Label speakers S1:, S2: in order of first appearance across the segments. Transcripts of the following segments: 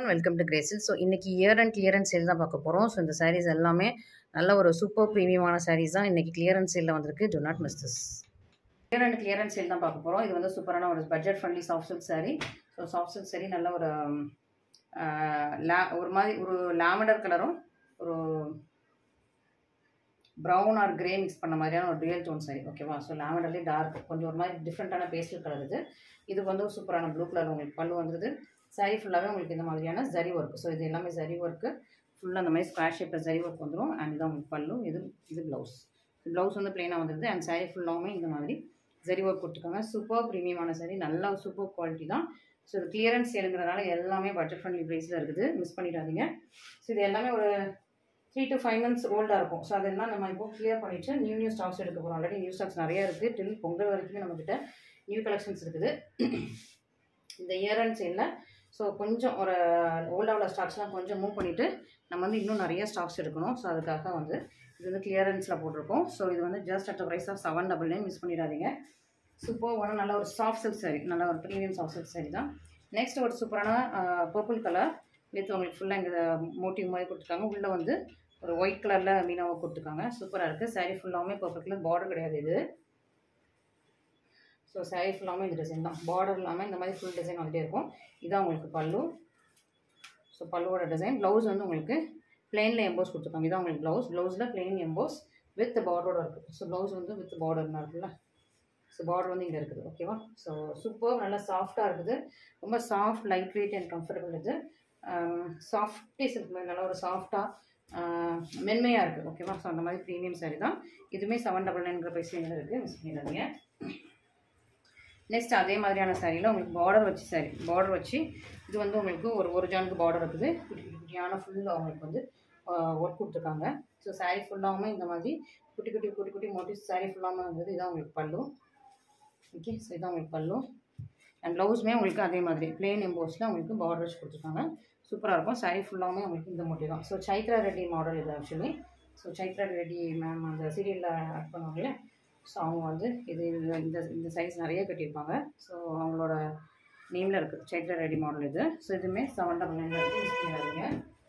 S1: and welcome to கிரேசில் so இன்றைக்கி year and clearance sale தான் பார்க்க போகிறோம் ஸோ இந்த சாரீஸ் எல்லாமே நல்ல ஒரு சூப்பர் ப்ரீமியமான சாரீஸ் தான் இன்றைக்கி கிளியரன்ஸ் சேலில் வந்திருக்கு do not miss this clear and clearance sale தான் பார்க்க போகிறோம் இது வந்து சூப்பரான ஒரு budget friendly soft silk saree so soft silk saree நல்ல ஒரு ஆஹ், லா ஒரு மாதிரி ஒரு லாவெண்டர் கலரும் ஒரு ப்ரௌன் ஆர் கிரே மிக்ஸ் பண்ண மாதிரியான ஒரு ரியல் டோன் saree ஓகேவா ஸோ லாவெண்டர்லேயே டார்க் கொஞ்சம் ஒரு மாதிரி டிஃப்ரெண்ட்டான பேஸ்டல் கலர் இது இது வந்து ஒரு சூப்பரான ப்ளூ கலர் உங்களுக்கு பல்லு வந்துருது saree ஃபுல்லாகவே உங்களுக்கு இந்த மாதிரியான ஜரி ஒர்க் ஸோ இது எல்லாமே ஜரி ஒர்க்கு ஃபுல்லாக அந்த மாதிரி ஸ்கொயர் ஷேப்பில் ஜரி ஒர்க் வந்துடும் அண்ட் இதான் உங்களுக்கு பல்லு இது இது ப்ளவுஸ் ப்ளவுஸ் வந்து ப்ளெயினாக வந்துருது அண்ட் saree ஃபுல்லாகவுமே இந்த மாதிரி ஜரி ஒர்க் கொடுத்துருக்காங்க சூப்பர் ப்ரீமியமான saree நல்ல சூப்பர் குவாலிட்டி தான் ஸோ இது கிளியரன்ஸ் சேலுங்கிறதுனால எல்லாமே பட்ஜெட் ஃப்ரெண்ட்லி ப்ரைஸில் இருக்குது மிஸ் பண்ணிடாதீங்க ஸோ இது எல்லாமே ஒரு த்ரீ டு ஃபைவ் மந்த்ஸ் ஓல்டாக இருக்கும் ஸோ அதெல்லாம் நம்ம இப்போ கிளியர் பண்ணிவிட்டு நியூ நியூ ஸ்டாக்ஸ் எடுக்க போகிறோம் ஆல்ரெடி நியூ ஸ்டாக்ஸ் நிறைய இருக்குது டில் பொங்கல் வரைக்குமே நம்மக்கிட்ட நியூ கலெக்ஷன்ஸ் இருக்குது இந்த இயர் அண்ட் சேலில் ஸோ கொஞ்சம் ஒரு ஓல்டாக உள்ள ஸ்டாக்ஸ்லாம் கொஞ்சம் மூவ் பண்ணிவிட்டு நம்ம வந்து இன்னும் நிறைய ஸ்டாக்ஸ் எடுக்கணும் ஸோ அதுக்காக வந்து இது வந்து கிளியரன்ஸில் போட்டிருக்கோம் ஸோ இது வந்து just at price of seven double nine miss பண்ணிடாதீங்க சூப்பர் ஒன்று நல்ல ஒரு சாஃப்ட் சில்க் saree நல்ல ஒரு ப்ரீமியம் சாஃப்ட் சில்க் saree தான் நெக்ஸ்ட் ஒரு சூப்பரான பர்பிள் கலர் வித் உங்களுக்கு ஃபுல்லாக இங்கே மோட்டிவ் மாதிரி கொடுத்துருக்காங்க உள்ளே வந்து ஒரு ஒயிட் கலரில் மீனாவை கொடுத்துருக்காங்க சூப்பராக இருக்குது saree ஃபுல்லாமே பர்பிள் கலர் பார்டர் கிடையாது இது ஸோ saree ஃபுல்லாமே இந்த டிசைன் தான் பார்டர் இல்லாமல் இந்த மாதிரி ஃபுல் டிசைன் வந்துட்டே இருக்கும் இதான் உங்களுக்கு பல்லு ஸோ பல்லுவோட டிசைன் ப்ளவுஸ் வந்து உங்களுக்கு பிளெயினில் எம்போஸ் கொடுத்துருக்காங்க இதான் உங்களுக்கு ப்ளவுஸ் ப்ளவுஸில் பிளெயின் எம்போஸ் வித் பார்டரோட இருக்குது ஸோ ப்ளவுஸ் வந்து வித் பார்டர்னா இருக்குல்ல ஸோ பார்டர் வந்து இங்கே இருக்குது ஓகேவா ஸோ சூப்பர் நல்லா சாஃப்டாக இருக்குது ரொம்ப soft light weight and comfortable இது சாஃப்டேஸ் இருக்கு மாதிரி நல்லா ஒரு சாஃப்டாக மென்மையாக இருக்குது ஓகேவா ஸோ அந்த மாதிரி ப்ரீமியம் saree தான் இதுவுமே செவன் டபுள் நைன்கிற ப்ரைஸ்லேயும் இருக்குது மிஸ் பண்ணிடாதீங்க நெக்ஸ்ட் அதே மாதிரியான சாரியில் உங்களுக்கு பார்டர் வச்சு சாரி பார்டர் வச்சு இது வந்து உங்களுக்கு ஒரு ஒரு ஜானுக்கு பார்டர் இருக்குது குட்டி குட்டி குட்டியான ஃபுல்லாக உங்களுக்கு வந்து ஒர்க் கொடுத்துருக்காங்க ஸோ saree ஃபுல்லாகவுமே இந்த மாதிரி குட்டி குட்டி குட்டி குட்டி மோட்டிவ்ஸ் saree ஃபுல்லாமல் வந்தது இதான் உங்களுக்கு பல்லு ஓகே ஸோ இதான் உங்களுக்கு பல்லு அண்ட் ப்ளவுஸுமே உங்களுக்கு அதே மாதிரி பிளெயின் எம்போஸில் உங்களுக்கு பார்டர் வச்சு கொடுத்துருக்காங்க சூப்பராக இருக்கும் saree ஃபுல்லாகவுமே உங்களுக்கு இந்த மோட்டிவ் தான் ஸோ சைத்ரா ரெட்டி மாடல் இது actually so Chaitra Reddy ma'am அந்த சீரியலில் ஆட் பண்ணுவாங்கல்ல ஸோ அவங்க வந்து இது இது- இந்த இந்த சைஸ் நிறைய கட்டியிருப்பாங்க ஸோ அவங்களோட நேமில் இருக்குது சைத்ரா ரெடி மாடல் இது ஸோ இதுவுமே செவன் டபுள் நைன் யூஸ் பண்ணிடாதீங்க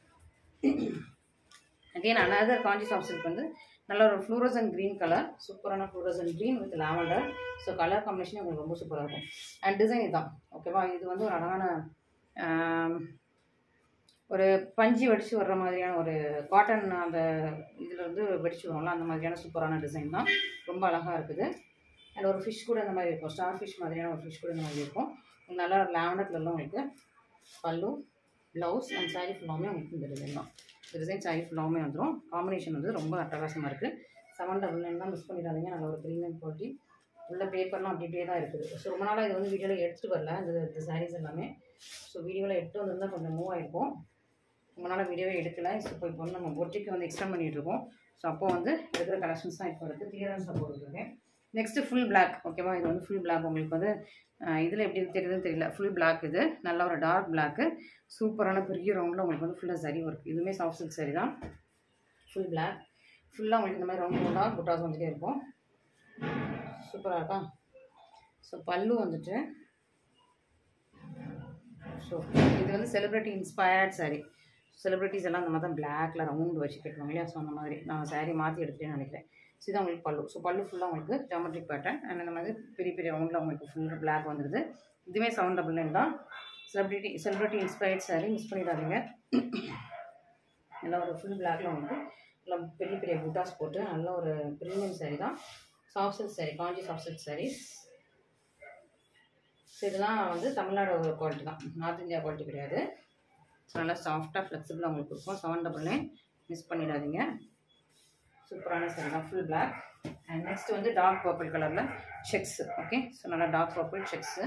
S1: again another Kanchi soft silk வந்து நல்ல ஒரு ஃப்ளூரசன் க்ரீன் கலர் சூப்பரான fluorescent green with lavender so colour combination உங்களுக்கு ரொம்ப சூப்பராக இருக்கும் அண்ட் டிசைன் இதுதான் ஓகேவா இது வந்து ஒரு அழகான ஆம், ஒரு பஞ்சு வெடிச்சு வர்ற மாதிரியான ஒரு காட்டன் அந்த இதில் வந்து வெடிச்சு வரும்ல அந்த மாதிரியான சூப்பரான டிசைன் தான் ரொம்ப அழகாக இருக்குது அண்ட் ஒரு ஃபிஷ் கூட இந்த மாதிரி இருக்கும் ஸ்டார் ஃபிஷ் மாதிரியான ஒரு ஃபிஷ் கூட இந்த மாதிரி இருக்கும் நல்லா லாவெண்டர் கலரில் உங்களுக்கு பல்லு ப்ளவுஸ் அண்ட் saree ஃபுல்லாமே உங்களுக்கு இந்த டிசைன் தான் இந்த டிசைன் saree ஃபுல்லாமே வந்துடும் காம்பினேஷன் வந்து ரொம்ப அட்டகாசமாக இருக்குது செவன் டபுள் நைன் தான் மிஸ் பண்ணிடாதீங்க நல்ல ஒரு ப்ரீமியம் குவாலிட்டி உள்ள பேப்பர்லாம் அப்படி இப்படியே தான் இருக்குது ஸோ ரொம்ப நாளாக இது வந்து வீடியோவில் எடுத்துகிட்டு வரல இந்த இந்த சாரீஸ் எல்லாமே ஸோ வீடியோவில் எடுத்து வந்திருந்தா கொஞ்சம் மூவ் ஆகிருக்கும் ரொம்ப நாளாக வீடியோவே எடுக்கல ஸோ இப்போ இப்போ வந்து நம்ம பொட்டிக்கு வந்து எக்ஸ்டெண்ட் பண்ணிகிட்டு இருக்கோம் ஸோ அப்போ வந்து இருக்கிற கலெக்ஷன்ஸ் தான் இப்போ இருக்குது கிளியரன்ஸாக போட்டுருக்கேன் நெக்ஸ்ட்டு ஃபுல் பிளாக் ஓகேவா இது வந்து ஃபுல் பிளாக் உங்களுக்கு வந்து இதில் எப்படி தெரியுதுன்னு தெரியல ஃபுல் பிளாக் இது நல்ல ஒரு டார்க் பிளாக்கு சூப்பரான பெரிய ரவுண்டில் உங்களுக்கு வந்து ஃபுல்லாக சரி ஒர்க் இதுவுமே சாஃப்ட் சில்க் சரி தான் ஃபுல் பிளாக் ஃபுல்லாக உங்களுக்கு இந்த மாதிரி ரவுண்ட் ரவுண்டாக புட்டாஸ் வந்துட்டே இருக்கும் சூப்பராக இருக்கா ஸோ பல்லு வந்துட்டு ஸோ இது வந்து செலிப்ரிட்டி இன்ஸ்பயர்ட் saree செலிப்ரிட்டிஸ் எல்லாம் அந்த மாதிரி தான் பிளாக்ல ரவுண்ட் வச்சு கட்டுவாங்க இல்லையா ஸோ அந்த மாதிரி நான் saree மாற்றி எடுத்துட்டேன்னு நினைக்கிறேன் ஸோ இதான் உங்களுக்கு பல்லு ஸோ பல்லு ஃபுல்லாக உங்களுக்கு ஜாமெட்ரிக் பேட்டர்ன் அண்ட் இந்த மாதிரி பெரிய பெரிய ரவுண்டில் உங்களுக்கு ஃபுல்லாக பிளாக் வந்துடுது இதுவுமே செவன் டபுள் நைன் தான் celebrity celebrity inspired saree miss பண்ணிடாதீங்க நல்லா ஒரு ஃபுல் பிளாக்ல உங்களுக்கு நல்லா பெரிய பெரிய புட்டாஸ் போட்டு நல்ல ஒரு ப்ரீமியம் saree தான் soft silk saree Kanchi soft silk sarees so இதெல்லாம் வந்து தமிழ்நாடு குவாலிட்டி தான் நார்த் இந்தியா குவாலிட்டி கிடையாது ஸோ நல்லா சாஃப்டாக ஃப்ளெக்சிபிளாக உங்களுக்கு கொடுப்போம் செவன் டபுள் நைன் மிஸ் பண்ணிடாதீங்க சூப்பரான saree தான் ஃபுல் பிளாக் அண்ட் நெக்ஸ்ட் வந்து டார்க் பர்பிள் கலரில் செக்ஸ் ஓகே ஸோ நல்லா டார்க் பர்பிள் செக்ஸு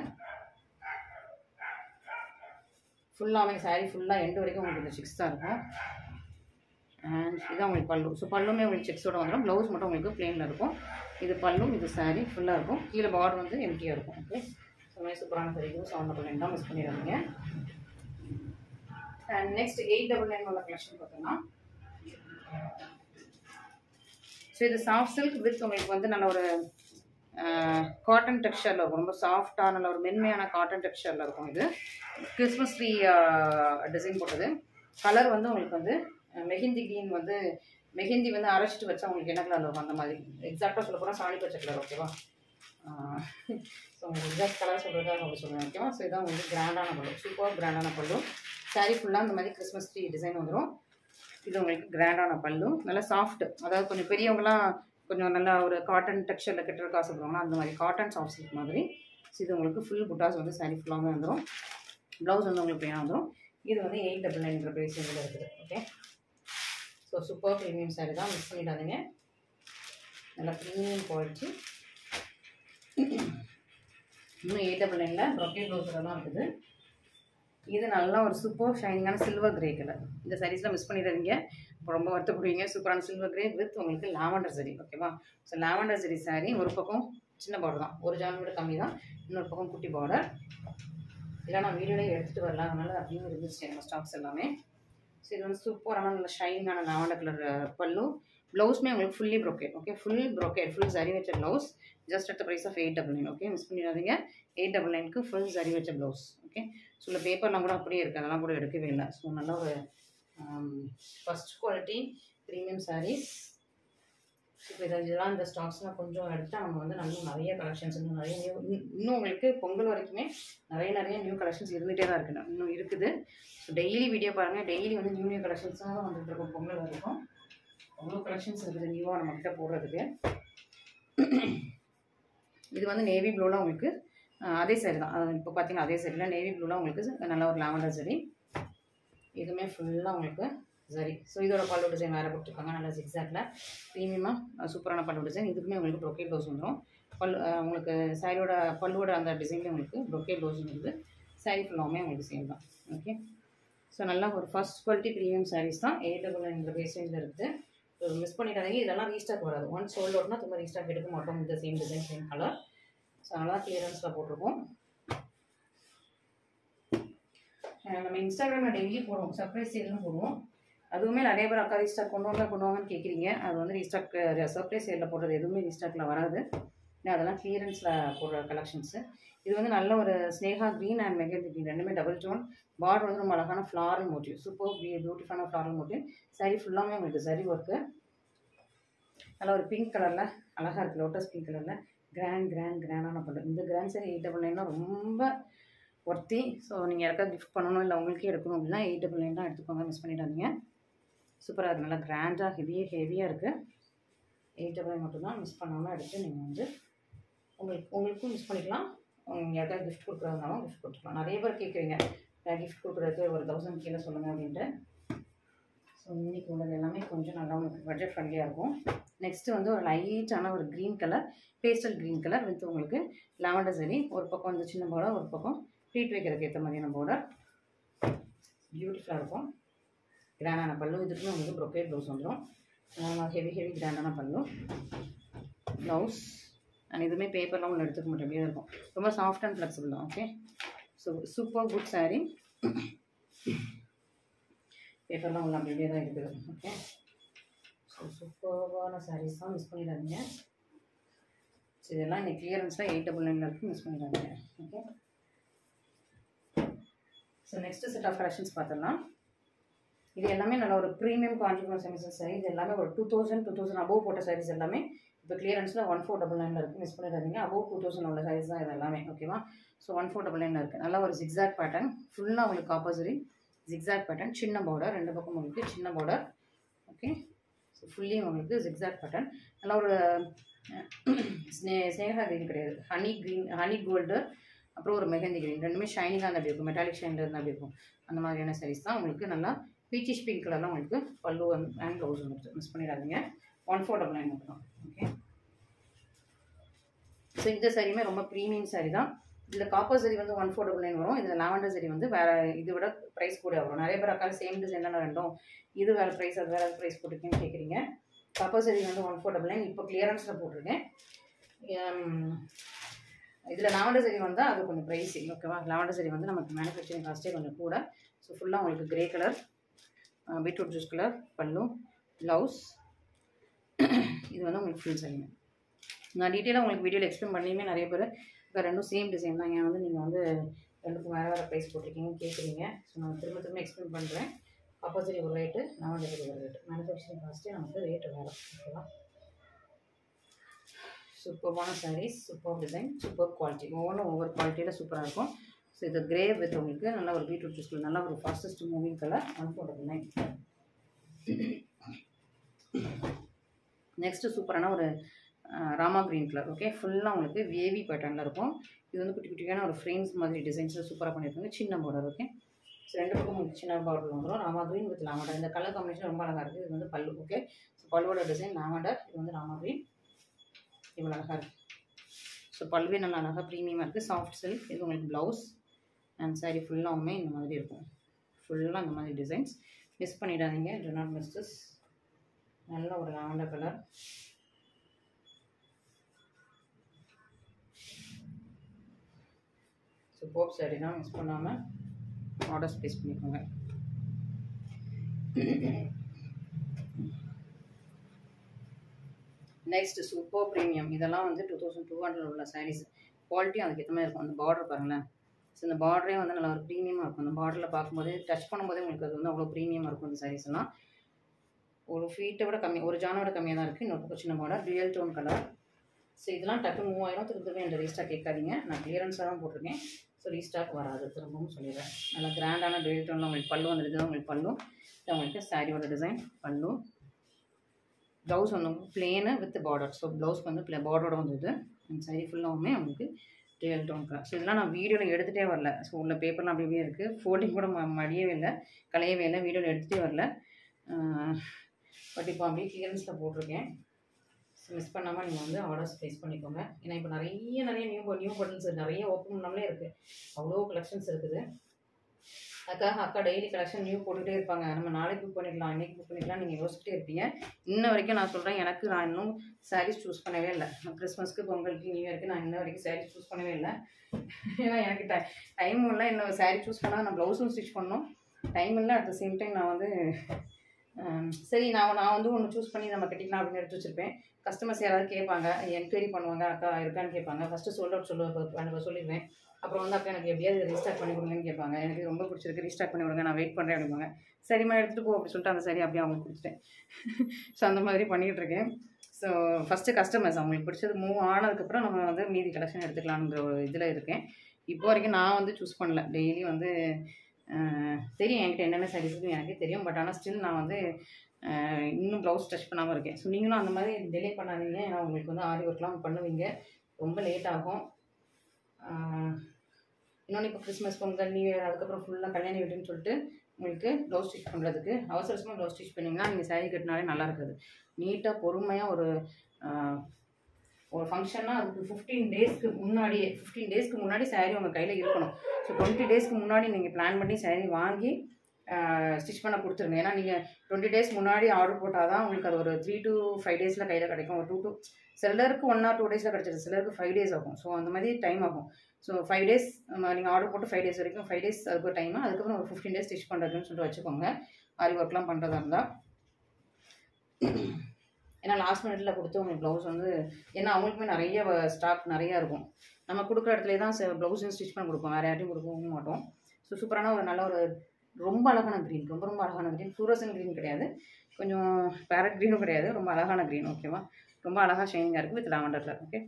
S1: ஃபுல்லாமே saree ஃபுல்லாக எண்டு வரைக்கும் உங்களுக்கு இந்த செக்ஸ் தான் இருக்கும் அண்ட் இதான் உங்களுக்கு பல்லு ஸோ பல்லுமே உங்களுக்கு செக்ஸோட வந்துடும் ப்ளவுஸ் மட்டும் உங்களுக்கு பிளெயினில் இருக்கும் இது பல்லும் இது saree ஃபுல்லாக இருக்கும் கீழே பார்டர் வந்து எம்டியாக இருக்கும் ஓகே ஸோ மாதிரி சூப்பரான saree இதுவும் செவன் டபுள் நைன் தான் மிஸ் பண்ணிடாதீங்க and next eight double nine உள்ள கலெக்ஷன் பார்த்தோம்னா ஸோ இது சாஃப்ட் சில்க் வித் உங்களுக்கு வந்து நல்ல ஒரு காட்டன் டெக்ஸ்சரில் இருக்கும் ரொம்ப சாஃப்டான நல்ல ஒரு மென்மையான காட்டன் டெக்ஸ்சரில் இருக்கும் இது கிறிஸ்மஸ் ட்ரீ டிசைன் போட்டது கலர் வந்து உங்களுக்கு வந்து அஹ், மெஹந்தி க்ரீன் வந்து மெஹந்தி வந்து அரைச்சிட்டு வச்சா உங்களுக்கு என்ன கலர் இருக்கும் அந்த மாதிரி எக்ஸாக்டாக சொல்ல போனால் சாணி பச்சை கலர் ஓகேவா ஸோ உங்களுக்கு எக்ஸாக்ட் கலர் சொல்கிறதா உங்களுக்கு சொல்லுவேன் ஓகேவா ஸோ இதான் உங்களுக்கு கிராண்டான பல்லு சூப்பர் கிராண்டான பல்லு saree ஃபுல்லாக இந்த மாதிரி கிறிஸ்மஸ் ட்ரீ டிசைன் வந்துடும் இது உங்களுக்கு கிராண்டான பல்லு நல்லா சாஃப்ட் அதாவது கொஞ்சம் பெரியவங்களாம் கொஞ்சம் நல்லா ஒரு காட்டன் டெக்ஸ்சரில் கட்டுறதுக்கு ஆசைப்படுவாங்க அந்த மாதிரி காட்டன் சாஃப்ட் சில்க் மாதிரி ஸோ இது உங்களுக்கு ஃபுல் புட்டாஸ் வந்து saree ஃபுல்லாகவே வந்துடும் ப்ளவுஸ் வந்து உங்களுக்கு பிளான் வந்துடும் இது வந்து எயிட் டபுள் நைன்கிற ப்ரைஸ் இதில் இருக்குது okay so super premium saree தான் மிஸ் பண்ணிடாதீங்க நல்லா ப்ரீமியம் குவாலிட்டி இன்னும் எயிட் டபுள் நைனில் ப்ரொக்கேட் ப்ளவுஸில் தான் இருக்குது இது நல்லா ஒரு சூப்பர் ஷைனிங்கான சில்வர் கிரே கலர் இந்த சாரீஸ்லாம் மிஸ் பண்ணிடாதீங்க இப்போ ரொம்ப வருத்தப்படுவீங்க சூப்பரான சில்வர் கிரே வித் உங்களுக்கு லாவெண்டர் சரி ஓகேவா ஸோ லாவெண்டர் சரி saree ஒரு பக்கம் சின்ன பார்டர் தான் ஒரு ஜான் விட கம்மி தான் இன்னொரு பக்கம் குட்டி பார்டர் இல்லை நான் வீடியோலேயே எடுத்துகிட்டு வரல அதனால அப்படியும் இருந்துச்சு நம்ம ஸ்டாக்ஸ் எல்லாமே ஸோ இது வந்து சூப்பரான நல்ல ஷைனிங்கான லாவெண்டர் கலர் பல்லு ப்ளவுஸ்மே உங்களுக்கு fully brocade okay full brocade full zari வச்ச blouse just at the price of eight double nine okay miss பண்ணிடாதீங்க எயிட் டபுள் நைனுக்கு ஃபுல் சரி வச்ச ப்ளவுஸ் ஓகே ஸோ இந்த பேப்பர்லாம் கூட அப்படியே இருக்குது அதெல்லாம் கூட எடுக்கவே இல்லை ஸோ நல்ல ஒரு ஃபஸ்ட் குவாலிட்டி ப்ரீமியம் சாரீஸ் இப்போ இதை இதெல்லாம் இந்த ஸ்டாக்ஸ்லாம் கொஞ்சம் எடுத்தால் நம்ம வந்து நல்ல நிறைய கலெக்ஷன்ஸ் இன்னும் நிறைய நியூ இன்னும் உங்களுக்கு பொங்கல் வரைக்குமே நிறைய நிறைய நியூ கலெக்ஷன்ஸ் இருந்துகிட்டே தான் இருக்குது இன்னும் இருக்குது ஸோ டெய்லி வீடியோ பாருங்கள் டெய்லி வந்து நியூ நியூ கலெக்ஷன்ஸாக தான் வந்துட்டு இருக்கும் பொங்கல் வரைக்கும் அவ்வளோ கலெக்ஷன்ஸ் இருக்குது நியூவாக நம்மக்கிட்ட போடுறதுக்கு இது வந்து நேவி ப்ளூலாம் உங்களுக்கு அஹ், அதே சரி தான் அது இப்போ பார்த்தீங்கன்னா அதே சரியில் நேவி ப்ளூலாம் உங்களுக்கு நல்ல ஒரு லாவெண்டர் சரி இதுவுமே ஃபுல்லாக உங்களுக்கு சரி ஸோ இதோட பல்லு டிசைன் வேறு கொடுத்துருக்காங்க நல்லா ஜிக்ஸாக்டில் ப்ரீமியமாக சூப்பரான பல்லு டிசைன் இதுக்குமே உங்களுக்கு ப்ரொக்கே ப்ளவுஸ் வந்துடும் பல்லு அஹ், உங்களுக்கு சாரியோட பல்லுவோட அந்த டிசைன்லேயே உங்களுக்கு ப்ரொக்கே ப்ளவுஸ் வந்து சாரி ஃபுல்லாமே உங்களுக்கு சேம் தான் ஓகே ஸோ நல்லா ஒரு ஃபர்ஸ்ட் குவாலிட்டி ப்ரீமியம் சாரீஸ் தான் எயிட் டபுள் நைன் பேஸ் ரேஞ்சில் இருக்குது ஸோ மிஸ் பண்ணிட்டாதீங்க இதெல்லாம் ரீஸ்டாக் வராது ஒன் சோல்ட் அவுட்னா திரும்ப ரீஸ்டாக் எடுக்க மாட்டோம் இந்த same design same colour so அதனால் கிளியரன்ஸில் போட்டிருக்கோம் அஹ் நம்ம இன்ஸ்டாகிராமில் டெய்லி போடுவோம் சர்ப்ரைஸ் சேல்னு போடுவோம் அதுவுமே நிறைய பேர் அக்கா ரீஸ்டாக் கொண்டு வாங்க கொண்டு வாங்கன்னு கேட்குறீங்க அது வந்து ரீஸ்டாக் சர்ப்ரைஸ் சேலில் போடுறது எதுவுமே ரீஸ்டாக்கில் வராது ஏன்னா அதெல்லாம் கிளியரன்ஸில் போடுற கலெக்ஷன்ஸு இது வந்து நல்ல ஒரு Sneha green and mehndi green ரெண்டுமே டபுள் டோன் பார்டர் வந்து ரொம்ப அழகான ஃப்ளாரல் மோட்டிவ் சூப்பர் பியூட்டிஃபுல்லான ஃப்ளாரல் மோட்டிவ் saree ஃபுல்லாமே உங்களுக்கு சரி ஒர்க்கு நல்ல ஒரு பிங்க் கலரில் அழகாக இருக்குது லோட்டஸ் பிங்க் கலரில் கிராண்ட் கிராண்ட் கிராண்டான பல்லு இந்த கிராண்ட் சரி எயிட் டபுள் நைன்லாம் ரொம்ப ஒர்த்தி ஸோ நீங்கள் யாருக்கா கிஃப்ட் பண்ணணும் இல்லை உங்களுக்கே எடுக்கணும் அப்படின்னா எயிட் டபுள் நைன் தான் எடுத்துக்கோங்க மிஸ் பண்ணிடாதீங்க சூப்பராக இருக்குது நல்லா கிராண்டாக ஹெவியாக ஹெவியாக இருக்குது எயிட் டபுள் நைன் மட்டும்தான் மிஸ் பண்ணாமல் எடுத்து நீங்கள் வந்து உங்களுக்கு உங்களுக்கும் மிஸ் பண்ணிக்கலாம் நீங்கள் யாருக்கா கிஃப்ட் கொடுக்குறதுனாலும் கிஃப்ட் கொடுத்துக்கலாம் நிறைய பேர் கேட்குறீங்க கிஃப்ட் கொடுக்குறதுக்கு ஒரு தௌசண்ட் கீழே சொல்லுங்கள் அப்படின்ட்டு ஸோ இன்னைக்கு உள்ளது எல்லாமே கொஞ்சம் நல்லா உங்களுக்கு பட்ஜெட் ஃப்ரெண்ட்லியாக இருக்கும் நெக்ஸ்ட்டு வந்து ஒரு லைட்டான ஒரு green colour pastel green colour with உங்களுக்கு லாவெண்டர் சரி ஒரு பக்கம் வந்து சின்ன பார்டர் ஒரு பக்கம் ப்ளீட் வைக்கிறதுக்கு ஏற்ற மாதிரியான பார்டர் பியூட்டிஃபுல்லாக இருக்கும் கிராண்டான பல்லு இதுக்குமே உங்களுக்கு ப்ரொக்கேட் ப்ளவுஸ் வந்துடும் ஹெவி ஹெவி கிராண்டான பல்லு ப்ளவுஸ் அண்ட் இதுவுமே பேப்பர்லாம் ஒன்று எடுத்துக்க மாட்டேன் அப்படியே இருக்கும் ரொம்ப சாஃப்ட் அண்ட் ஃப்ளெக்சிபிள் தான் okay so super good saree பேப்பர்லாம் உள்ள அப்படியே தான் இருக்குது ஓகே ஸோ சூப்பர்வான சாரீஸ் தான் மிஸ் பண்ணிடாதீங்க ஸோ இதெல்லாம் இன்னைக்கு கிளியரன்ஸில் எயிட் டபுள் நைனில் இருக்குது மிஸ் பண்ணிடாதீங்க okay so next set of collections பார்த்துடலாம் இது எல்லாமே நல்ல ஒரு ப்ரீமியம் காஞ்சிபுரம் செமிசன் சாரீ இது எல்லாமே ஒரு two thousand two thousand above போட்ட சாரீஸ் எல்லாமே இப்போ கிளியரன்ஸில் ஒன் ஃபோர் டபுள் நைனில் இருக்குது மிஸ் பண்ணிடாதீங்க அபோவ் டூ தௌசண்ட் உள்ள சாரீஸ் தான் இது எல்லாமே ஓகேவா ஸோ ஒன் ஃபோர் டபுள் நைனில் இருக்குது நல்ல ஒரு ஜிக்ஸாக் பேட்டர்ன் ஃபுல்லாக உங்களுக்கு ஆப்போசிரி ஜிக்ஸாக் பேட்டர்ன் சின்ன பார்டர் ரெண்டு பக்கம் உங்களுக்கு சின்ன பார்டர் ஓகே ஸோ ஃபுல்லி உங்களுக்கு ஜிக்ஸாக் பேட்டர்ன் நல்ல ஒரு அஹ், ஸ்னே ஸ்னேகா க்ரீன் கிடையாது ஹனி க்ரீன் ஹனி கோல்டு அப்புறம் ஒரு மெஹந்தி க்ரீன் ரெண்டுமே ஷைனிங்காக இருந்தால் அப்படி இருக்கும் மெட்டாலிக் ஷைனில் இருந்தால் அப்படி இருக்கும் அந்த மாதிரியான சாரீஸ் தான் உங்களுக்கு நல்லா பீச்சிஷ் பிங்க் கலர்லாம் உங்களுக்கு பல்லு அண்ட் ப்ளவுஸ் வந்துட்டு மிஸ் பண்ணிடாதீங்க ஒன் ஃபோர் டபுள் நைன் மட்டும் ஓகே ஸோ இந்த சாரியுமே ரொம்ப ப்ரீமியம் சாரி தான் இதில் காப்பர் சரி வந்து ஒன் ஃபோர் டபுள் நைன் வரும் இதில் லாவெண்டர் சரி வந்து வேறு இதை விட ப்ரைஸ் கூட வரும் நிறைய பேர் அக்கால் சேம் டிசைன் தானே ரெண்டும் இது வேறு ப்ரைஸ் அது வேறு ப்ரைஸ் போட்டிருக்கேன்னு கேட்குறீங்க காப்பர் சரி வந்து ஒன் ஃபோர் டபுள் நைன் இப்போ கிளியரன்ஸில் போட்டிருக்கேன் இதில் லாவெண்டர் சரி வந்தால் அது கொஞ்சம் ப்ரைஸி ஓகேவா லாவெண்டர் சரி வந்து நமக்கு மேனுஃபேக்சரிங் காஸ்ட்டே கொஞ்சம் கூட ஸோ ஃபுல்லாக உங்களுக்கு grey colour beetroot juice colour pallu blouse இது வந்து உங்களுக்கு ஃபுல் சரிங்க நான் டீட்டெயிலாக உங்களுக்கு வீடியோவில் எக்ஸ்பிளைன் பண்ணியுமே நிறைய பேர் இப்போ ரெண்டும் சேம் டிசைன் தான் ஏன் வந்து நீங்கள் வந்து ரெண்டுக்கும் வேறு வேறு ப்ரைஸ் போட்டிருக்கீங்கன்னு கேட்குறீங்க ஸோ நான் திரும்ப திரும்ப எக்ஸ்பிளைன் பண்ணுறேன் ஆப்போசிட் ஒரு ரேட்டு நான் டெலிவரி ஒரு ரேட்டு மேனுஃபேக்சரிங் காஸ்ட்டே நமக்கு ரேட்டு வேறு ஓகேவா சூப்பர்வான sarees super design super quality ஒவ்வொன்றும் ஒவ்வொரு குவாலிட்டியில் சூப்பராக இருக்கும் ஸோ இது கிரே வித் உங்களுக்கு நல்ல ஒரு பீட்ரூட் ஜூஸ் நல்ல ஒரு fastest moving colour one four double nine next சூப்பரான ஒரு ah, Rama green colour okay ஃபுல்லாக உங்களுக்கு வேவி பேட்டர்னில் இருக்கும் இது வந்து குட்டி குட்டியான ஒரு ஃப்ரேம்ஸ் மாதிரி டிசைன்ஸில் சூப்பராக பண்ணியிருக்காங்க சின்ன பார்டர் ஓகே ஸோ ரெண்டு பக்கம் உங்களுக்கு சின்ன பார்டர் வந்துடும் ராமா க்ரீன் வித் லாவண்டர் இந்த கலர் காம்பினேஷன் ரொம்ப அழகாக இருக்குது இது வந்து பல்லு ஓகே ஸோ பல்லுவோட டிசைன் லாவண்டர் இது வந்து ராமா க்ரீன் இவ்வளோ அழகாக இருக்குது ஸோ பல்வே நல்லா அழகாக ப்ரீமியமாக இருக்குது சாஃப்ட் சில்க் இது உங்களுக்கு ப்ளவுஸ் அண்ட் சாரீ ஃபுல்லாகவுமே இந்த மாதிரி இருக்கும் ஃபுல்லாக இந்த மாதிரி டிசைன்ஸ் மிஸ் பண்ணிடாதீங்க டு நாட் மிஸ் திஸ் நல்ல ஒரு லாவண்டர் கலர் ஸோ போப் சாரீ தான் மிஸ் பண்ணாமல் ஆர்டர்ஸ் ப்ளேஸ் பண்ணிக்கோங்க நெக்ஸ்ட் சூப்பர் ப்ரீமியம் இதெல்லாம் வந்து டூ தௌசண்ட் டூ ஹண்ட்ரட் உள்ள சாரீஸ் குவாலிட்டி அதுக்கேற்ற மாதிரி இருக்கும் அந்த பார்டர் பாருங்களேன் ஸோ இந்த பார்டரே வந்து நல்லா ஒரு ப்ரீமியமாக இருக்கும் அந்த பார்டரில் பார்க்கும்போது டச் பண்ணும்போதே உங்களுக்கு அது வந்து அவ்வளோ ப்ரீமியமாக இருக்கும் இந்த சாரீஸ் எல்லாம் ஒரு ஃபீட்டை விட கம்மி ஒரு ஜானோட கம்மியாக தான் இருக்குது இன்னொரு பக்கம் சின்ன border real tone colour so இதெல்லாம் டக்கு மூவாயிரம் திரும்ப திரும்ப என்ற ரீஸ்டாக் கேட்காதீங்க நான் கிளியரன்ஸாக தான் போட்டிருக்கேன் ஸோ ரீஸ்டாக் வராது திரும்பவும் சொல்லிடுறேன் நல்லா கிராண்டான ரியல் டோனில் உங்களுக்கு பல்லு வந்துடுது உங்களுக்கு பல்லு இது உங்களுக்கு சாரியோட டிசைன் பல்லு ப்ளவுஸ் வந்து plain with border so blouse வந்து ப்ளே பார்டரோட வந்தது அந்த சாரி ஃபுல்லாகவுமே உங்களுக்கு ரியல் டோன் கலர் ஸோ இதெல்லாம் நான் வீடியோவில் எடுத்துகிட்டே வரல ஸோ உள்ள பேப்பர்லாம் அப்படி அப்படியே இருக்குது ஃபோல்டிங் கூட ம மடியவே இல்லை கலையவே இல்லை வீடியோவில் எடுத்துகிட்டே வரல பட் இப்போ அப்படியே கிளியரன்ஸில் போட்டிருக்கேன் ஸோ மிஸ் பண்ணாமல் நீங்கள் வந்து ஆர்டர்ஸ் ப்ளேஸ் பண்ணிக்கோங்க ஏன்னா இப்போ நிறைய நிறைய நியூ நியூ பட்டன்ஸ் நிறைய ஓப்பன் பண்ணாமலே இருக்குது அவ்வளோ கலெக்ஷன்ஸ் இருக்குது அதுக்காக அக்கா டெய்லி கலெக்ஷன் நியூ போட்டுகிட்டே இருப்பாங்க நம்ம நாளைக்கு புக் பண்ணிக்கலாம் இன்னைக்கு புக் பண்ணிக்கலாம் நீங்கள் யோசிச்சுட்டே இருப்பீங்க இன்ன வரைக்கும் நான் சொல்கிறேன் எனக்கு நான் இன்னும் சாரீஸ் சூஸ் பண்ணவே இல்லை கிறிஸ்மஸ்க்கு பொங்கலுக்கு நியூ இயருக்கு நான் இன்ன வரைக்கும் சாரீஸ் சூஸ் பண்ணவே இல்லை ஏன்னா எனக்கு டை டைம் இல்லை இன்னும் சாரீ சூஸ் பண்ணால் நான் ப்ளவுஸும் ஸ்டிச் பண்ணணும் டைம் இல்லை அட் த சேம் டைம் நான் வந்து ஹம், சரி நான் நான் வந்து ஒன்று சூஸ் பண்ணி நம்ம கட்டிக்கலாம் அப்படின்னு எடுத்து வச்சுருப்பேன் கஸ்டமர்ஸ் யாராவது கேட்பாங்க என்கொயரி பண்ணுவாங்க அக்கா இருக்கான்னு கேட்பாங்க ஃபஸ்ட்டு சோல்ட் அவுட் சொல்லுவேன் சொல்லிடுவேன் அப்புறம் வந்து அக்கா எனக்கு எப்படியாவது ரீஸ்டார்ட் பண்ணி கொடுங்கன்னு கேட்பாங்க எனக்கு ரொம்ப பிடிச்சிருக்கு ரீஸ்டார்ட் பண்ணி விடுங்க நான் வெயிட் பண்ணுறேன் அப்படிம்பாங்க சரிம்மா எடுத்துகிட்டு போ அப்படி சொல்லிட்டு அந்த சரி அப்படியே அவங்களுக்கு கொடுத்துட்டேன் ஸோ அந்த மாதிரி பண்ணிகிட்டு இருக்கேன் ஸோ ஃபஸ்ட்டு கஸ்டமர்ஸ் அவங்களுக்கு பிடிச்சது மூவ் ஆனதுக்கப்புறம் நம்ம வந்து மீதி கலெக்ஷன் எடுத்துக்கலாம்ங்கிற ஒரு இதில் இருக்கேன் இப்போ வரைக்கும் நான் வந்து சூஸ் பண்ணல டெய்லி வந்து அஹ், தெரியும் என்கிட்ட என்னென்ன சாரீஸ் இருக்குன்னு எனக்கு தெரியும் பட் ஆனால் ஸ்டில் நான் வந்து அஹ், இன்னும் ப்ளவுஸ் டச் பண்ணாமல் இருக்கேன் ஸோ நீங்களும் அந்த மாதிரி டிலே பண்ணாதீங்க ஏன்னா உங்களுக்கு வந்து ஆரி ஒர்க்லாம் பண்ணுவீங்க ரொம்ப லேட் ஆகும் ஆஹ், இன்னொன்று இப்போ கிறிஸ்மஸ் பொங்கல் நியூ இயர் அதுக்கப்புறம் ஃபுல்லாக கல்யாணி வீடுன்னு சொல்லிட்டு உங்களுக்கு ப்ளவுஸ் ஸ்டிச் பண்ணுறதுக்கு அவசர அவசரமாக ப்ளவுஸ் ஸ்டிச் பண்ணிங்கன்னா நீங்கள் saree கட்டினாலே நல்லா இருக்காது நீட்டாக பொறுமையாக ஒரு ஆஹ், ஒரு ஃபங்க்ஷன்னா அதுக்கு ஃபிஃப்டீன் டேஸ்க்கு முன்னாடியே ஃபிஃப்டீன் டேஸ்க்கு முன்னாடி saree உங்கள் கையில் இருக்கணும் ஸோ டுவெண்ட்டி டேஸ்க்கு முன்னாடி நீங்கள் பிளான் பண்ணி saree வாங்கி ஸ்டிச் பண்ண கொடுத்துருங்க ஏன்னா நீங்கள் டுவெண்ட்டி டேஸ் முன்னாடி ஆர்டர் போட்டால் தான் உங்களுக்கு அது ஒரு த்ரீ to ஃபைவ் டேஸில் கையில் கிடைக்கும் ஒரு டூ டூ சிலருக்கு ஒன் ஆர் டூ டேஸில் கிடச்சிது சிலருக்கு ஃபைவ் டேஸ் ஆகும் ஸோ அந்த மாதிரி டைம் ஆகும் ஸோ ஃபைவ் டேஸ் நீங்கள் ஆர்டர் போட்டு ஃபைவ் டேஸ் வரைக்கும் ஃபைவ் டேஸ் அதுக்கு ஒரு டைம் அதுக்கப்புறம் ஒரு ஃபிஃப்டீன் டேஸ் ஸ்டிச் பண்ணுறதுன்னு சொல்லிட்டு வச்சுக்கோங்க ஆரி ஒர்க்லாம் பண்ணுறதா இருந்தால் ஏன்னா லாஸ்ட் மினிட்ல கொடுத்து உங்களுக்கு ப்ளவுஸ் வந்து ஏன்னா அவங்களுக்குமே நிறைய ஸ்டாக் நிறைய இருக்கும் நம்ம கொடுக்குற இடத்துல தான் ப்ளவுஸும் ஸ்டிச் பண்ணி கொடுப்போம் வேறு யார்ட்டையும் கொடுக்கவும் மாட்டோம் ஸோ சூப்பரான ஒரு நல்ல ஒரு ரொம்ப அழகான க்ரீன் ரொம்ப ரொம்ப அழகான க்ரீன் ஃப்ளூரசன் க்ரீன் கிடையாது கொஞ்சம் பேரட் க்ரீனும் கிடையாது ரொம்ப அழகான க்ரீன் ஓகேவா ரொம்ப அழகாக ஷைனிங்காக இருக்குது with lavender colour okay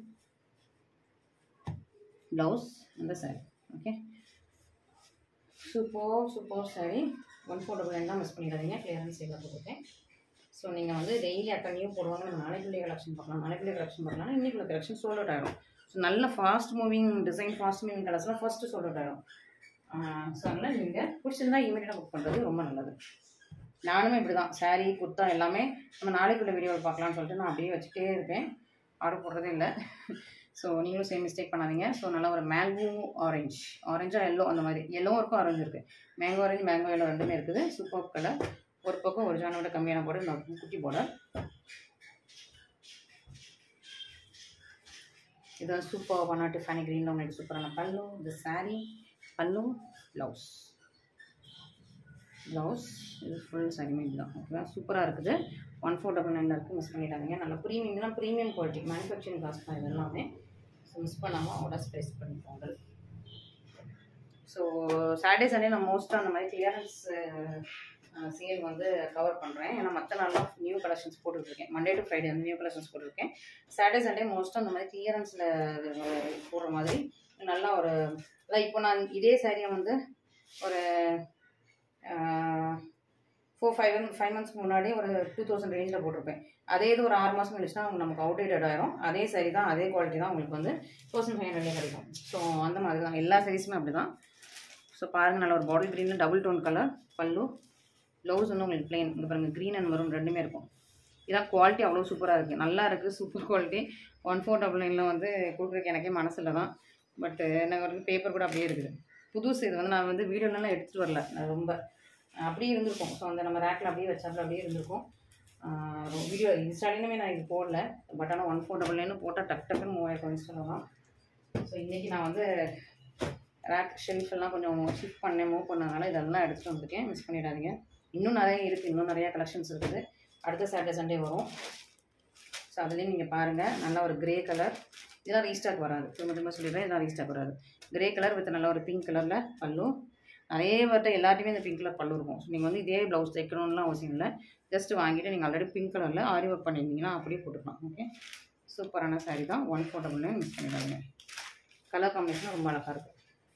S1: blouse அந்த saree okay super super saree one four double nine தான் மிஸ் பண்ணிடாதீங்க கிளியரன்ஸ் சேலில் போட்டுருக்கேன் ஸோ நீங்கள் வந்து டெய்லி அக்கா நியூ போடுவாங்க நம்ம நாளைக்குள்ளே கலெக்ஷன் பார்க்கலாம் நாளைக்குள்ளே கலெக்ஷன் பார்க்கலாம் இன்னைக்குள்ள கலெக்ஷன் சோல்ட் அவுட் ஆகிடும் ஸோ நல்ல fast moving design fast moving கலர்ஸ்லாம் ஃபஸ்ட்டு சோல்ட் அவுட் ஆகிடும் ஸோ அதனால் நீங்கள் பிடிச்சிருந்தா இமீடியட்டாக புக் பண்ணுறது ரொம்ப நல்லது நானுமே இப்படி தான் saree குர்த்தா எல்லாமே நம்ம நாளைக்குள்ள வீடியோவில் பார்க்கலாம்னு சொல்லிட்டு நான் அப்படியே வச்சுட்டே இருப்பேன் ஆர்டர் போடுறதே இல்லை ஸோ நீங்களும் சேம் மிஸ்டேக் பண்ணாதீங்க ஸோ நல்லா ஒரு மேங்கோ ஆரஞ்சு ஆரஞ்சா எல்லோ அந்த மாதிரி எல்லோவும் இருக்கும் ஆரஞ்சு இருக்குது மேங்கோ ஆரஞ்சு மேங்கோ எல்லோ ரெண்டுமே இருக்குது சூப்பர் கலர் ஒரு பக்கம் ஒரு ஜானோட கம்மியான போட இன்னொரு குட்டி போட இது வந்து சூப்பர் ஒன் நாட் ஃபேனி க்ரீனில் உங்களுக்கு சூப்பரான பல்லு இந்த saree பல்லு ப்ளவுஸ் ப்ளவுஸ் இது ஃபுல் சரிமே இதுதான் ஓகேவா சூப்பராக இருக்குது ஒன் ஃபோர் டபுள் நைனில் இருக்குது மிஸ் பண்ணிடாதீங்க நல்லா ப்ரீமியம் இதெல்லாம் ப்ரீமியம் குவாலிட்டி மேனுஃபேக்சரிங் காஸ்ட் தான் இது எல்லாமே ஸோ மிஸ் பண்ணாமல் ஆர்டர் ஸ்பேஸ் பண்ணிக்கோங்க ஸோ சாட்டர்டே சண்டே நான் மோஸ்ட்டாக அந்த மாதிரி கிளியரன்ஸ் சேல் வந்து கவர் பண்ணுறேன் ஏன்னா மற்ற நாள்லாம் நியூ கலெக்ஷன்ஸ் போட்டுட்ருக்கேன் மண்டே டு ஃப்ரைடே வந்து நியூ கலெக்ஷன்ஸ் போட்டிருக்கேன் சாட்டர்டே சண்டே மோஸ்ட்டாக அந்த மாதிரி கிளியரன்ஸில் போடுற மாதிரி நல்லா ஒரு அதான் இப்போ நான் இதே சாரியை வந்து ஒரு ஃபோர் ஃபைவ் ஃபைவ் மந்த்ஸ்க்கு முன்னாடி ஒரு டூ தௌசண்ட் ரேஞ்சில் போட்டிருப்பேன் அதே இது ஒரு ஆறு மாதம் கழிச்சுனா அவங்க நமக்கு அவுடேட்டட் ஆயிரும் அதே சரி தான் அதே குவாலிட்டி தான் உங்களுக்கு வந்து தௌசண்ட் ஃபைவ் ஹண்ட்ரட்லேயே கிடைக்கும் ஸோ அந்த மாதிரி தான் எல்லா சைஸுமே அப்படி தான் ஸோ பாருங்கள் நல்ல ஒரு பாட்டில் க்ரீனில் double tone colour pallu blouse வந்து உங்களுக்கு பிளெயின் இந்த பாருங்கள் க்ரீன் அண்ட் மரும் ரெண்டுமே இருக்கும் இதான் குவாலிட்டி அவ்வளோ சூப்பராக இருக்குது நல்லா இருக்குது super quality one four double நைனில் வந்து கொடுக்குறதுக்கு எனக்கே மனசில் தான் பட்டு எனக்கு ஒரு பேப்பர் கூட அப்படியே இருக்குது புதுசு இது வந்து நான் வந்து வீடியோலலாம் எடுத்துகிட்டு வரல நான் ரொம்ப அப்படியே இருந்திருக்கும் ஸோ அந்த நம்ம ரேக்கில் அப்படியே வச்சாப்புல அப்படியே இருந்திருக்கும் வீடியோ இன்ஸ்டாலையுமே நான் இது போடல பட் ஆனால் ஒன் ஃபோர் டபுள் நைன் போட்டால் டக் டக்குன்னு மூவாயிரம் இன்ஸ்டாவில் தான் ஸோ இன்றைக்கி நான் வந்து ரேக் ஷெல்ஃப் எல்லாம் கொஞ்சம் ஷிஃப்ட் பண்ணேன் மூவ் பண்ணனால இதெல்லாம் எடுத்துகிட்டு வந்திருக்கேன் மிஸ் பண்ணிடாதீங்க இன்னும் நிறைய இருக்குது இன்னும் நிறையா கலெக்ஷன்ஸ் இருக்குது அடுத்த சாட்டர்டே சண்டே வரும் ஸோ அதுலேயும் நீங்கள் பாருங்கள் நல்ல ஒரு கிரே கலர் இதெல்லாம் ரீஸ்டாக் வராது திரும்ப திரும்ப சொல்லிடுறேன் இதெல்லாம் ரீஸ்டாக் வராது கிரே கலர் வித் நல்ல ஒரு பிங்க் கலரில் பல்லு நிறைய வட்ட எல்லாத்தையுமே இந்த பிங்க் கலர் பல்லு இருக்கும் ஸோ நீங்கள் வந்து இதே ப்ளவுஸ் தைக்கணும்லாம் அவசியம் இல்லை ஜஸ்ட் வாங்கிட்டு நீங்கள் ஆல்ரெடி பிங்க் கலரில் ஆரி ஒர்க் பண்ணியிருந்தீங்கன்னா அப்படியே போட்டுக்கலாம் ஓகே சூப்பரான சாரீ தான் one four double nine miss பண்ணிடாதீங்க கலர் காம்பினேஷன் ரொம்ப அழகாக இருக்கும்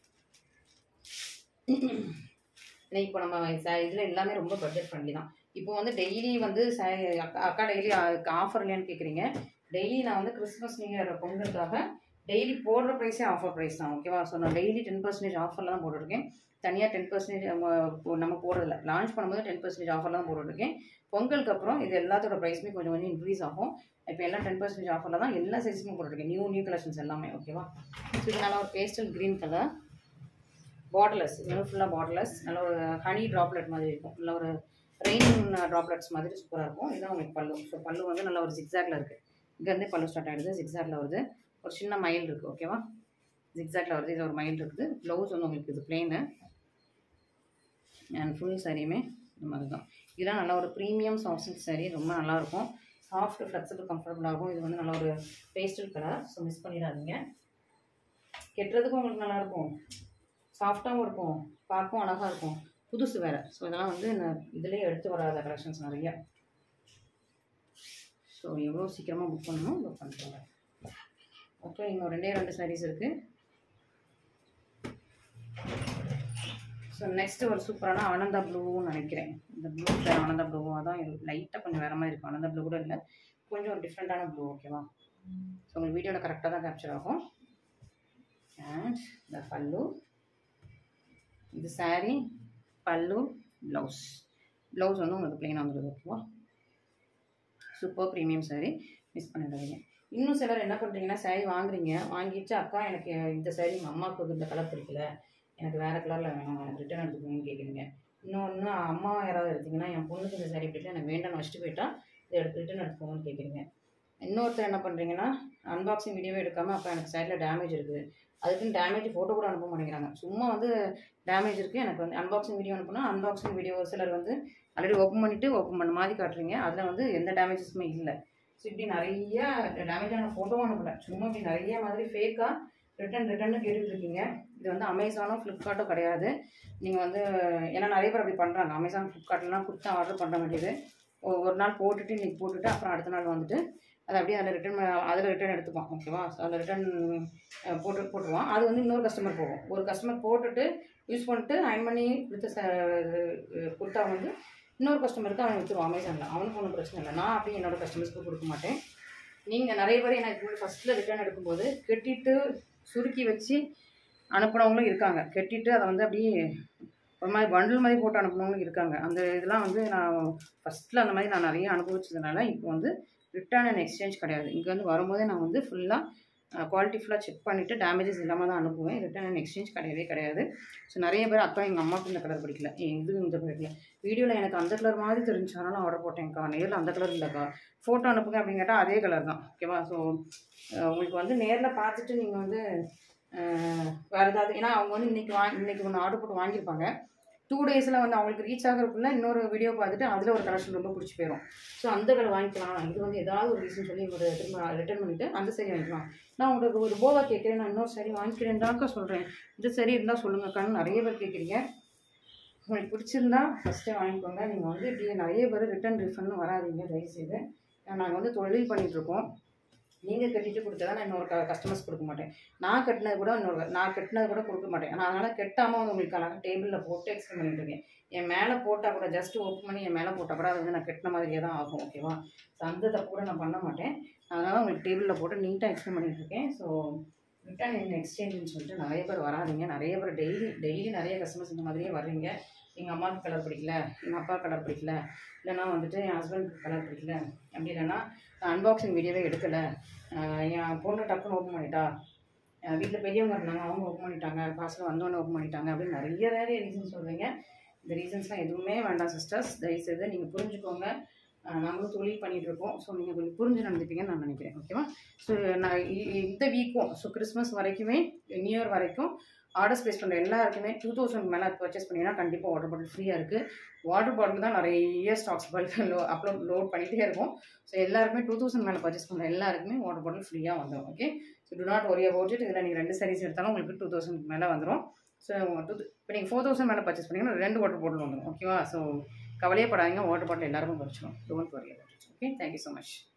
S1: ஏன்னா இப்போ நம்ம இதில் எல்லாமே ரொம்ப பட்ஜெட் ஃப்ரெண்ட்லி தான் இப்போ வந்து டெய்லி வந்து saree அக்கா அக்கா டெய்லி ஆஃபர் இல்லையான்னு கேட்குறீங்க டெய்லி நான் வந்து கிறிஸ்மஸ் நியூ இயர் பொங்கலுக்காக டெய்லி போடுற ப்ரைஸே ஆஃபர் ப்ரைஸ் தான் ஓகேவா ஸோ நான் டெய்லி டென் பர்சன்டேஜ் ஆஃபரில் தான் போட்டுருக்கேன் தனியாக டென் பர்சன்டேஜ் நம்ம போடுறதில்ல லான்ச் பண்ணும்போது டென் பர்சன்டேஜ் ஆஃபரில் தான் போட்டுருக்கேன் பொங்கலுக்கு அப்புறம் இது எல்லாத்தோட ப்ரைஸுமே கொஞ்சம் கொஞ்சம் இன்க்ரீஸ் ஆகும் இப்போ எல்லாம் டென் பர்சன்டேஜ் ஆஃபரில் தான் எல்லா சைஸுமே போட்டுருக்கேன் நியூ நியூ கலெக்ஷன்ஸ் எல்லாமே ஓகேவா ஸோ இது நல்லா ஒரு பேஸ்டல் க்ரீன் கலர் பாட்டிலஸ் இன்னும் ஃபுல்லாக பாட்டிலஸ் நல்ல ஒரு ஹனி ட்ராப்லெட் மாதிரி இருக்கும் நல்ல ஒரு ரெயின் ட்ராப்லெட்ஸ் மாதிரி சூப்பராக இருக்கும் இதுதான் உங்களுக்கு பல்லு ஸோ பல்லு வந்து நல்ல ஒரு ஜிக்ஸாக்ல இருக்குது இங்கேருந்தே பல்லு ஸ்டார்ட் ஆகிடுது ஜிக்ஸாக்ல வருது ஒரு சின்ன மயில் இருக்குது ஓகேவா ஜிக்ஸாக்ல வருது இது ஒரு மயில் இருக்குது ப்ளவுஸ் வந்து உங்களுக்கு இது பிளெயினு அண்ட் ஃபுல் சாரியுமே இந்த மாதிரி தான் இதெல்லாம் நல்லா ஒரு ப்ரீமியம் சாஃப்ட் சில்க் சாரீ ரொம்ப நல்லாயிருக்கும் சாஃப்ட் ஃப்ளெக்சிபிள் கம்ஃபர்டபுளாக இருக்கும் இது வந்து நல்ல ஒரு பேஸ்டல் கலர் ஸோ மிஸ் பண்ணிடாதீங்க கெட்டுறதுக்கும் உங்களுக்கு நல்லாயிருக்கும் சாஃப்டாகவும் இருக்கும் பார்க்கவும் அழகாக இருக்கும் புதுசு வேறு ஸோ இதெல்லாம் வந்து இந்த இதுலேயே எடுத்து வராத கலெக்ஷன்ஸ் நிறைய ஸோ எவ்வளோ சீக்கிரமாக புக் பண்ணணும் புக் பண்ணிக்கோங்க ஓகே இன்னும் ரெண்டே ரெண்டு சாரீஸ் இருக்குது ஸோ நெக்ஸ்ட் ஒரு சூப்பரான ஆனந்தா ப்ளூன்னு நினைக்கிறேன் இந்த ப்ளூ பேர் ஆனந்தா ப்ளூவாக தான் லைட்டாக கொஞ்சம் வேறு மாதிரி இருக்கும் ஆனந்தா ப்ளூ கூட இல்லை கொஞ்சம் ஒரு டிஃப்ரெண்ட்டான ப்ளூ ஓகேவா ஸோ உங்களுக்கு வீடியோவில் கரெக்டாக தான் கேப்சர் ஆகும் அண்ட் இந்த பல்லு இது saree பல்லு ப்ளவுஸ் ப்ளவுஸ் வந்து உங்களுக்கு ப்ளெயினாக வந்துடுது ஓகேவா சூப்பர் ப்ரீமியம் saree மிஸ் பண்ணிடாதீங்க இன்னும் சிலர் என்ன பண்ணுறீங்கன்னா saree வாங்குறீங்க வாங்கிட்டு அக்கா எனக்கு இந்த saree எங்கள் அம்மாவுக்கு இந்த கலர் பிடிக்கல எனக்கு வேறு கலரில் வேணும் எனக்கு ரிட்டர்ன் எடுத்துக்கணும்னு கேட்குறீங்க இன்னொன்று அம்மா யாராவது எடுத்தீங்கன்னா என் பொண்ணுக்கு இந்த saree பிடிக்கல எனக்கு வேண்டாம்னு வச்சுட்டு போயிட்டா இதை எடுத்து ரிட்டர்ன் எடுத்துக்கோங்கன்னு கேட்குறீங்க இன்னொருத்தர் என்ன பண்ணுறீங்கன்னா அன்பாக்சிங் வீடியோவே எடுக்காமல் அப்போ எனக்கு சைடில் டேமேஜ் இருக்குது அதுக்குன்னு டேமேஜ் ஃபோட்டோ கூட அனுப்ப மாட்டேங்கிறாங்க சும்மா வந்து டேமேஜ் இருக்குது எனக்கு வந்து அன்பாக்சிங் வீடியோ அனுப்புனா அன்பாக்சிங் வீடியோ சிலர் வந்து ஆல்ரெடி ஓப்பன் பண்ணிவிட்டு ஓப்பன் பண்ண மாதிரி காட்டுறீங்க அதில் வந்து எந்த டேமேஜஸுமே இல்லை ஸோ இப்படி நிறைய டேமேஜான ஃபோட்டோவும் அனுப்பல சும்மா இப்படி நிறைய மாதிரி ஃபேக்காக ரிட்டன் ரிட்டர்னு கேட்டுட்டு இருக்கீங்க இது வந்து அமேசானோ ஃப்ளிப்கார்ட்டோ கிடையாது நீங்கள் வந்து ஏன்னா நிறைய பேர் அப்படி பண்ணுறாங்க அமேசான் ஃப்ளிப்கார்ட்லாம் கொடுத்து ஆர்டர் பண்ண வேண்டியது ஒ- ஒரு நாள் போட்டுட்டு இன்றைக்கி போட்டுட்டு அப்புறம் அடுத்த நாள் வந்துட்டு அதை அப்படியே அதில் ரிட்டர்ன் அதில் ரிட்டர்ன் எடுத்துப்பான் ஓகேவா ஸோ அதில் ரிட்டர்ன் போட்டு போட்டுருவான் அது வந்து இன்னொரு கஸ்டமர் போகும் ஒரு கஸ்டமர் போட்டுட்டு யூஸ் பண்ணிட்டு அயன் பண்ணி கொடுத்த ச இது கொடுத்தா வந்து இன்னொரு கஸ்டமருக்கு அவன் விற்றுருவான் அமேசானில் அவனுக்கு ஒன்றும் பிரச்சனை இல்லை நான் அப்படி என்னோட கஸ்டமர்ஸ்க்கு கொடுக்க மாட்டேன் நீங்கள் நிறைய பேர் எனக்கு ஃபஸ்ட்டில் ரிட்டர்ன் எடுக்கும்போது கெட்டிட்டு சுருக்கி வச்சு அனுப்புனவங்களும் இருக்காங்க கெட்டிட்டு அதை வந்து அப்படியே ஒரு மாதிரி பண்டில் மாதிரி போட்டு அனுப்புனவங்களும் இருக்காங்க அந்த இதெல்லாம் வந்து நான் ஃபஸ்ட்டில் அந்த மாதிரி நான் நிறைய அனுபவிச்சதுனால இப்போ வந்து ரிட்டர்ன் அண்ட் எக்ஸ்சேஞ்ச் கிடையாது இங்கே வந்து வரும்போதே நான் வந்து ஃபுல்லாக குவாலிட்டி ஃபுல்லாக செக் பண்ணிவிட்டு டேமேஜஸ் இல்லாமல் தான் அனுப்புவேன் ரிட்டர்ன் அண்ட் எக்ஸ்சேஞ்ச் கிடையவே கிடையாது ஸோ நிறைய பேர் அக்கா எங்கள் அம்மாவுக்கு இந்த கலர் பிடிக்கல ஏ, இது இந்த பிடிக்கல வீடியோவில் எனக்கு அந்த கலர் மாதிரி தெரிஞ்சாலும் ஆர்டர் போட்டேன்க்கா நேரில் அந்த கலர் இல்லைக்கா ஃபோட்டோ அனுப்புங்க அப்படின்னு கேட்டால் அதே கலர் தான் ஓகேவா ஸோ உங்களுக்கு வந்து நேரில் பார்த்துட்டு நீங்கள் வந்து அஹ், வேறு ஏதாவது ஏன்னா அவங்க வந்து இன்றைக்கி வா இன்றைக்கி ஒன்று ஆர்டர் போட்டு வாங்கியிருப்பாங்க டூ டேஸில் வந்து அவங்களுக்கு ரீச் ஆகிறதுக்குள்ள இன்னொரு வீடியோ பார்த்துட்டு அதில் ஒரு கலெக்ஷன் ரொம்ப பிடிச்சி போயிடும் ஸோ அந்த கலர் வாங்கிக்கலாம் இது வந்து ஏதாவது ஒரு ரீசன் சொல்லி ஒரு திரும்ப ரிட்டர்ன் பண்ணிவிட்டு அந்த சரி வாங்கிக்கலாம் நான் உங்களுக்கு ஒரு போவா கேட்குறேன் நான் இன்னொரு சரி வாங்கிக்கிறேன் தாக்கா சொல்கிறேன் இந்த சரி இருந்தால் சொல்லுங்கக்கான்னு நிறைய பேர் கேட்குறீங்க உங்களுக்கு பிடிச்சிருந்தா ஃபஸ்ட்டே வாங்கிக்கோங்க நீங்கள் வந்து இப்படி நிறைய பேர் ரிட்டர்ன் ரிஃபண்ட் வராதீங்க தயவுசெய்து நாங்கள் வந்து தொழில் பண்ணிகிட்ருக்கோம் நீங்கள் கட்டிட்டு கொடுத்தா நான் இன்னொரு க கஸ்டமர்ஸ் கொடுக்க மாட்டேன் நான் கட்டினது கூட இன்னொரு நான் கட்டினது கூட கொடுக்க மாட்டேன் நான் அதனால் கெட்டாமல் வந்து உங்களுக்கு அழகாக டேபிளில் போட்டு எக்ஸ்பிளைன் பண்ணிட்டு இருக்கேன் என் மேலே போட்டால் கூட ஜஸ்ட் ஓப்பன் பண்ணி என் மேலே போட்டால் கூட அது வந்து நான் கட்டின மாதிரியே தான் ஆகும் ஓகேவா ஸோ அந்த தப்பு கூட நான் பண்ண மாட்டேன் அதனால் உங்களுக்கு டேபிளில் போட்டு நீட்டாக எக்ஸ்பிளைன் பண்ணிட்டு இருக்கேன் ஸோ ரிட்டர்ன் இன் எக்ஸ்சேஞ்சுன்னு சொல்லிட்டு நிறைய பேர் வராதீங்க நிறைய பேர் டெய்லி டெய்லி நிறைய கஸ்டமர்ஸ் இந்த மாதிரியே வர்றீங்க எங்கள் அம்மாவுக்கு கலர் பிடிக்கல எங்கள் அப்பா கலர் பிடிக்கல இல்லைன்னா வந்துட்டு என் ஹஸ்பண்டுக்கு கலர் பிடிக்கல அப்படி இல்லைன்னா நான் அன்பாக்சிங் வீடியோவே எடுக்கலை ஆஹ் என் பொண்ணு டக்குன்னு ஓப்பன் பண்ணிட்டா வீட்டில் பெரியவங்க இருந்தாங்க அவங்க ஓப்பன் பண்ணிட்டாங்க காசில் வந்தோடனே ஓப்பன் பண்ணிட்டாங்க அப்படின்னு நிறைய நிறைய ரீசன் சொல்கிறீங்க இந்த ரீசன்ஸ்லாம் எதுவுமே வேண்டாம் சிஸ்டர்ஸ் தயவுசெய்து நீங்கள் புரிஞ்சுக்கோங்க ஆஹ் நாங்களும் தொழில் பண்ணிட்டு இருக்கோம் ஸோ நீங்கள் கொஞ்சம் புரிஞ்சு நடந்துப்பீங்கன்னு நான் நினைக்கிறேன் ஓகேவா ஸோ நான் இ- இ- இந்த வீக்கும் ஸோ கிறிஸ்மஸ் வரைக்குமே நியூ இயர் வரைக்கும் ஆர்டர்ஸ் ப்ளேஸ் பண்ணுற எல்லாருக்குமே டூ தௌசண்ட் மேலே பர்ச்சேஸ் பண்ணிங்கன்னா கண்டிப்பாக வாட்டர் பாட்டில் ஃப்ரீயாக இருக்குது வாட்டர் பாட்டில் தான் நிறைய ஸ்டாக்ஸ் பல்க் லோ அப்லோட் லோட் பண்ணிகிட்டே இருக்கும் ஸோ எல்லாருக்குமே டூ தௌசண்ட் மேலே பர்ச்சேஸ் பண்ணுற எல்லாருக்குமே வாட்டர் பாட்டில் ஃப்ரீயாக வந்துடும் okay so do not worry about it இதில் நீங்கள் ரெண்டு சாரீஸ் எடுத்தாலும் உங்களுக்கு டூ தௌசண்ட் மேலே வந்துடும் ஸோ டூ இப்போ நீங்கள் ஃபோர் தௌசண்ட் மேலே பர்ச்சேஸ் பண்ணிங்கன்னா ரெண்டு வாட்டர் பாட்டில் வந்துடும் ஓகேவா ஸோ கவலையே படாதீங்க வாட்டர் பாட்டில் எல்லாருக்கும் குறைச்சிடும் don't worry about it okay thank you so much